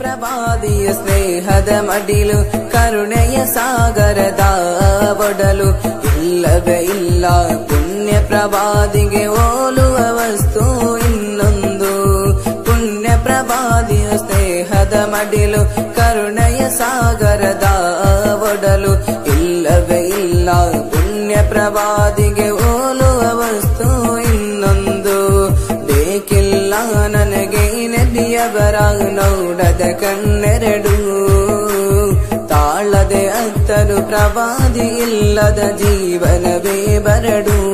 ಪ್ರವಾದಿಯ ಸ್ನೇಹದ ಮಡಿಲು ಕರುಣೆಯ ಸಾಗರದ ಒಡಲು ಇಲ್ಲವೇ ಇಲ್ಲ ಪುಣ್ಯ ಪ್ರವಾದಿಗೆ ಹೋಲುವ ವಸ್ತು ಇನ್ನೊಂದು ಪುಣ್ಯ ಪ್ರವಾದಿಯ ಸ್ನೇಹದ ಮಡಿಲು ಕರುಣೆಯ ಸಾಗರದ ಒಡಲು ಇಲ್ಲವೇ ಇಲ್ಲ ಪುಣ್ಯ ಪ್ರವಾದಿಗೆ ಹೋಲುವ ವಸ್ತು ಇನ್ನೊಂದು ಬೇಕಿಲ್ಲ ನನಗೆ ನದಿಯವರ ನೋಡದ ಕಣ್ಣೆರಡು ತಾಳದೆ ಅತ್ತರು ಪ್ರವಾದಿ ಇಲ್ಲದ ಜೀವನವೇ ಬರಡು